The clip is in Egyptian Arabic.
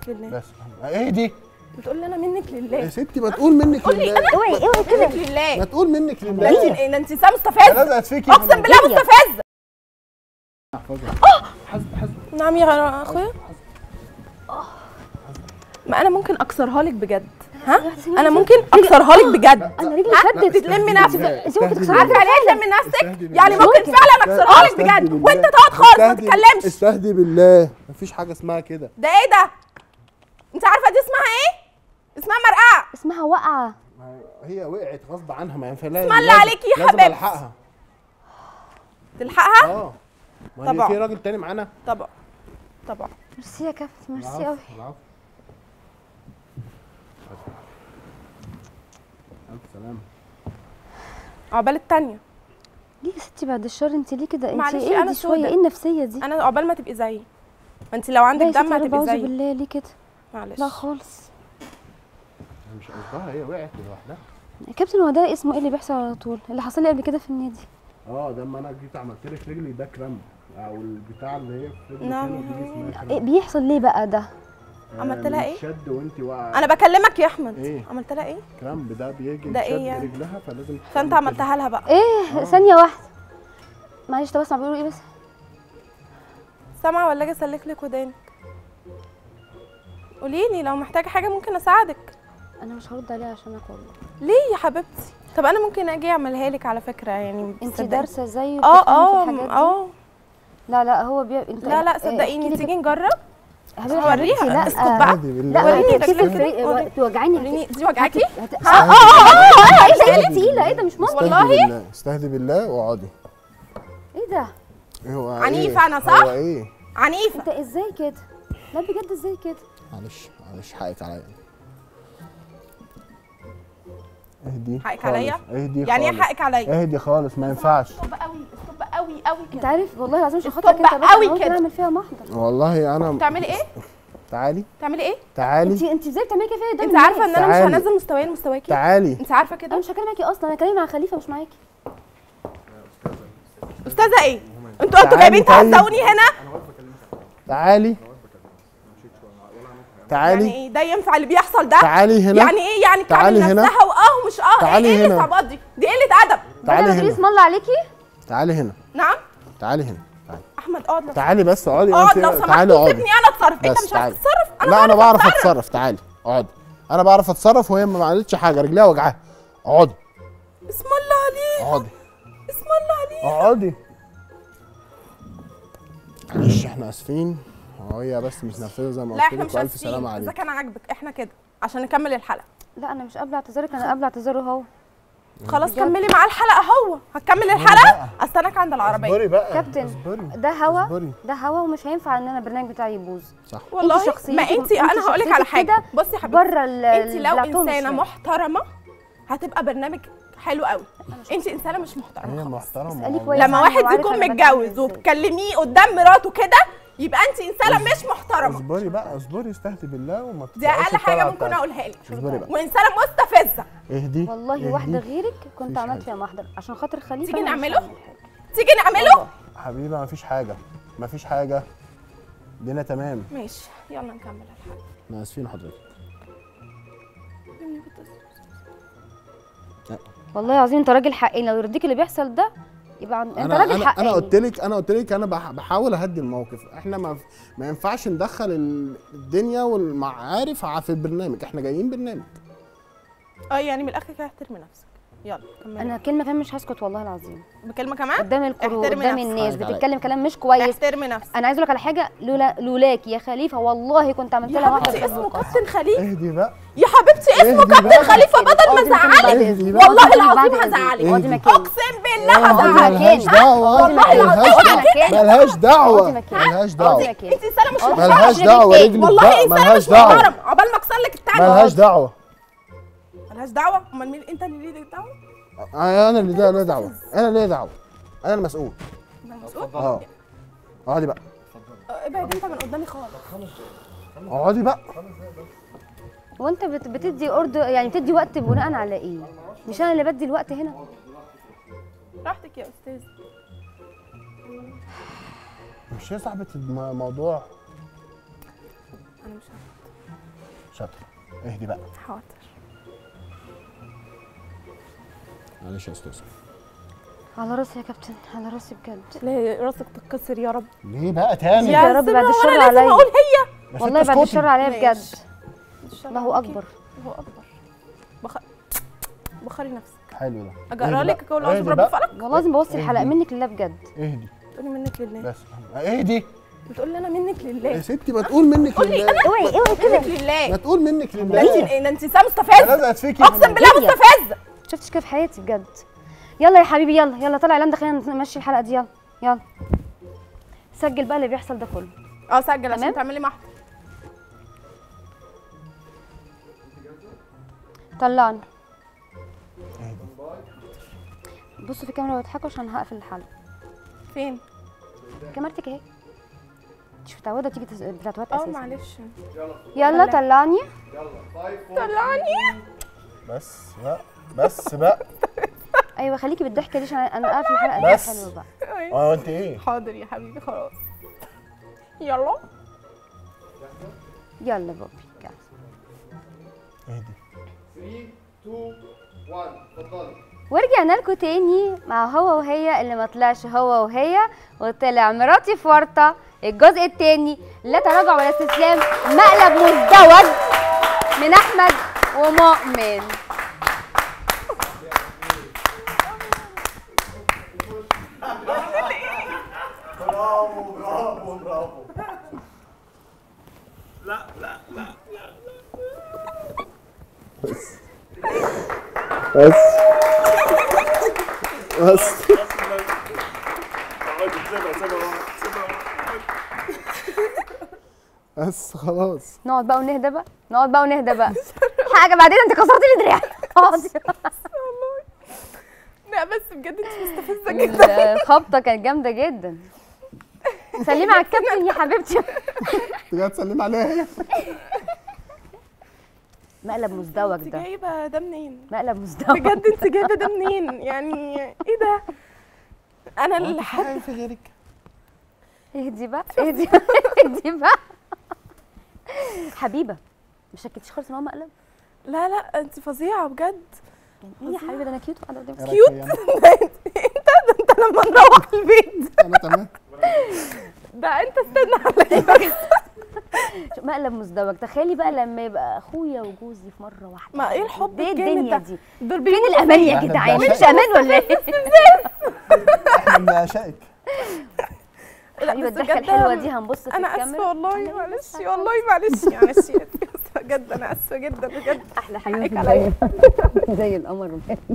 منك لله بس ايه دي بتقول لي انا منك يا لله ستي ما تقول منك لله اوعي اوعي كده منك لله ما تقول منك ده لله انت ده انت انسان مستفز لازقت فيكي اقسم بالله هي. مستفز احفظها حسب حسب نعم يا اخويا ما انا ممكن اكسرها لك بجد ها انا ممكن اكسرها لك بجد انا رجلي ها شدت تلمي نفسك انت ممكن تكسري عارفه يعني ايه تلمي نفسك استهدي بالله. يعني ممكن فعلا اكسرها لك بجد وانت تقعد خالص ما تتكلمش استهدي بالله مفيش حاجه اسمها كده ده ايه ده انت عارفه دي اسمها ايه اسمها مرقعه اسمها واقعه ما هي وقعت غصب عنها ما ينفع اسم الله عليكي يا لازم حبيبتي. الحقها تلحقها اه ما طبعا. هي في راجل تاني معانا طبعا طبعا ميرسي يا كابتن ميرسي قوي العفو الف سلامه عقبال التانية ليه يا ستي بعد الشر انت ليه كده انت معلش، ايه أنا دي شويه سودة. ايه النفسيه دي انا عقبال ما تبقي زيي ما انت لو لا عندك يا ستي دم يا رب هتبقي اعوذ زيي بالله ليه كده معلش لا خالص مش قصدها هي وقعت لوحدها يا كابتن هو ده اسمه ايه اللي بيحصل على طول اللي حصل لي قبل كده في النادي اه ده اما انا جيت عملت لك رجلي ده كرامب او البتاع اللي هي في رجلي نعم. كده دي اسمها إيه كرامب بيحصل ليه بقى ده عملت آه، لها من إيه؟ شد وانت واقعه انا بكلمك يا احمد إيه؟ عملت لها ايه كرامب ده بيجي ده شد إيه يعني؟ رجلها فلازم فانت تعمل عملتها لها بقى ايه ثانيه واحده معلش طب اسمع بيقولوا ايه بس سامعه ولا اجي اسلك لك ودانك قولي لي لو محتاجه حاجه ممكن اساعدك انا مش هرد عليها عشانك والله ليه يا حبيبتي طب انا ممكن اجي اعملها لك على فكره يعني انت صدقيني. دارسه زي اه وبتفهمي في اه الحاجات دي اه لا لا هو بي... انت لا لا إيه، صدقيني احكي لي تيجي نجرب حبيبتي هوريها لا اسكت بقى استهدي بالله لا وريني وريني رجلك تفرق كده. وريني. توجعني قولي دي وجعاكي هت... اه اه اه ايه ده ايه تقيله ايه ده مش ممكن استهدي بالله استهدي بالله واقعدي ايه ده ايه هو عنيفة إيه؟ أنا صح؟ هو ايه عنيفه انت ازاي كده لا بجد ازاي كده معلش معلش حقك عليا اهدي حقك خالص. عليا؟ اهدي يعني ايه خالص. حقك عليا اهدي خالص ما ينفعش استوب قوي استوب قوي قوي انت كده عارف والله العظيم عشان خاطرك استوب انت بس قوي أنا ممكن كده. اعمل فيها محضر والله انا بتعملي ايه تعالي بتعملي ايه انت تعالي انت ازاي بتعملي كده فيا قدام انت عارفه ان الناس؟ انا مش تعالي. هنزل مستواي لمستواكي تعالي انت عارفه انا كده مش هكلم معاكي اصلا انا كلامي مع خليفه مش معاكي استاذه ايه انتوا انتوا تعالي جايبين طيب. تهزقوني هنا تعالي تعالي يعني ايه ده ينفع اللي بيحصل ده تعالي هنا يعني ايه يعني تعالي تعمل هنا. نفسها واه ومش اه تعالي ايه ايه هنا. الصعوبات دي دي قله ادب تعالي بدل ما تقولي هنا اسم الله عليكي تعالي هنا نعم تعالي هنا تعالي احمد اقعد لو تعالي بس اقعدي اقعد انت- لو سمحت تعالي اقعدي وسيبني انا اتصرف انت بس مش عارف تعالي. تتصرف انا لا انا بعرف بعرف اتصرف تعالي اقعدي انا بعرف اتصرف وهي ما عملتش حاجه رجليها وجعاها اقعدي بسم الله عليك اقعدي بسم الله عليك اقعدي معلش احنا اسفين وهي بس مش نرفزه زي ما لا قلت احنا لك مش والف سلامه اسفين اذا عليك كان عاجبك احنا كده عشان نكمل الحلقه لا انا مش قابله اعتذارك انا قابله اعتذاره هو خلاص كملي معاه الحلقه هو هتكمل الحلقه استناك عند العربيه اصبري بقى كابتن اصبري ده هوا اصبري ده هوا ومش هينفع ان انا البرنامج بتاعي يبوظ صح والله شخصيتك- ما انت انت انا هقول لك على شخصيتك حاجه كده بصي يا حبيبتي بره ال انت لو البلاتون انسانه شوية. محترمه هتبقى برنامج حلو قوي انت انسانه مش محترمه هي خالص. محترمه اسألي والله. كويس. لما عنه واحد وعارف يكون انا بتعامل متجوز ازاي. وبتكلميه قدام مراته كده يبقى انت انسانه مش محترمه اصبري بقى اصبري استهدي بالله وما دي اقل حاجه ممكن اقولها لك اصبري بقى وانسانه مستفزه اهدي والله اهدي. واحده غيرك كنت مفيش عملت حاجة. فيها محضر عشان خاطر خليفه تيجي أنا مش نعمله؟ هعمل حاجة. تيجي نعمله حبيبه مفيش حاجه مفيش حاجه دينا تمام ماشي يلا نكمل الحلقه احنا اسفين حضرتك والله العظيم انت راجل حقين لو يرضيك اللي بيحصل ده يبقى عن... انت انا راجل انا حقاني انا قلت لك انا قلت لك انا بح- بحاول اهدي الموقف احنا ما ما ينفعش ندخل ال- الدنيا والمعارف ع- في البرنامج احنا جايين برنامج اه يعني من الاخر كده احترمي نفسك يلا كملي انا كلمه كمان مش هسكت والله العظيم بكلمه كمان قدام الكرو احترمي قدام نفسك. الناس عليك عليك. بتتكلم كلام مش كويس احترمي نفسك انا عايز اقول لك على حاجه لولا لولاك يا خليفه والله كنت عملت يا لها واحده حبيبتي اسمه فيسبوك كابتن خليل اهدي بقى يا حبيبتي اسمه اهدي كابتن بقى. خليفه بدل ما اقعدي مكانك ازعلك بعد اهدي إذنك. بقى. والله اقعدي العظيم بعد إذنك. هزعلك. اقعدي اهدي. مكانك اقسم بالله اقعدي هزعلك مكانك. ملهاش دعوه والله العظيم ملهاش اقعدي دعوه مكانك. ملهاش دعوه اقعدي مكانك. ملهاش اقعدي دعوه مكانك انت انسانه مش اقعدي محترمه ملهاش دعوه رجلي والله بقى انسانه ملهاش مش دعوه محترمه عقبال ما اكسر لك التاني ملهاش دعوه ملهاش دعوه امال مين انت اللي ليك دعوه انا اللي ده ليه دعوه انا ليه دعوه انا المسؤول انا المسؤول اه اقعدي بقى اه، ابعد انت من قدامي خالص اقعدي بقى وانت بت- بتدي اوردر يعني بتدي وقت بناء على ايه مش انا اللي بدي الوقت هنا راحتك يا استاذ مش هي صاحبه الموضوع انا مش عارفه شاطر اهدي بقى حاضر معلش يا استاذ على راسي يا كابتن على راسي بجد ليه راسك تتكسر يا رب ليه بقى تاني يا رب بعد سيبها الشر وأنا لازم عليا. اقول هي يا ست والله بعد اسكتي. الشر عليا بجد ماشي. الله اكبر الله اكبر بخ... بخري نفسك حلو ده اقرا اهدي لك بقى. قول اعوذ اهدي برب بقى. الفلق والله لازم بوصي الحلقه اهدي. منك لله بجد اهدي تقولي منك لله بس اهدي بتقول لي انا منك يا لله ستي ما تقول منك لله اوعي اوعي كده منك لله ما تقول منك ده لله انت ده انت انسان انا مستفز لازقت فيكي اقسم بالله هي. مستفزه شفتش كده في حياتي بجد يلا يا حبيبي يلا يلا طلع اعلان ده خلينا نمشي الحلقه دي يلا يلا سجل بقى اللي بيحصل ده كله اه سجل تمام. عشان تعملي محضر طلعني اهدي. بصوا في الكاميرا واضحكوا عشان هقفل الحلقه فين كاميرتك اهي مش متعوده تيجي تس- بتاعت اه اساسا معلش يلا طلعني طلعني بس بقى بس بقى ايوه خليكي بالضحكه دي عشان انا اقفل الحلقه دي بس. حلوه بقى اه انت ايه حاضر يا حبيبي خلاص يلا يلا بابي جاهز. اهدي 3 2 1 اتفضلي ورجعنا لكم تاني مع هو وهي اللي ما طلعش هو وهي وطلع مراتي في ورطه الجزء التاني لا تراجع ولا استسلام مقلب مزدوج من احمد ومؤمن برافو برافو برافو بس بس بس خلاص نقعد بقى ونهدى بقى نقعد بقى ونهدى بقى حاجه بعدين انت كسرت لي دراعي اقعدي. لا بس بجد انت مستفزه جدا الخبطه كانت جامده جدا سلمي على الكابتن يا حبيبتي انت جاي تسلم عليها هي مقلب مزدوج انت ده جايبه ده منين مقلب مزدوج بجد انت جايبه ده منين يعني ايه ده انا اللي حد في غيرك اهدي بقى اهدي اهدي بقى حبيبه مش شكيتيش خالص ان هو مقلب لا لا انت فظيعه بجد يعني ايه يا حبيبه ده انا كيوت وقاعده قدامك إيه كيوت رأيك فيا انت انت ده انت لما نروح البيت انا أنا تمام ده انت استنى عليا مقلب مزدوج تخيلي بقى لما يبقى اخويا وجوزي في مره واحده ما ايه الحب ايه الجامد الدنيا ده دي دول فين بيموتوا الامان يا احنا جدعان بنعشقك. مش امان ولا ايه احنا بنعشقك لا، حبيبه بس الضحكه بجد الحلوه دي هنبص في انا الكاميرا اسفه والله معلش والله معلش معلش بجد انا اسفه جدا بجد احلى حقك حبيبه عليا. زي القمر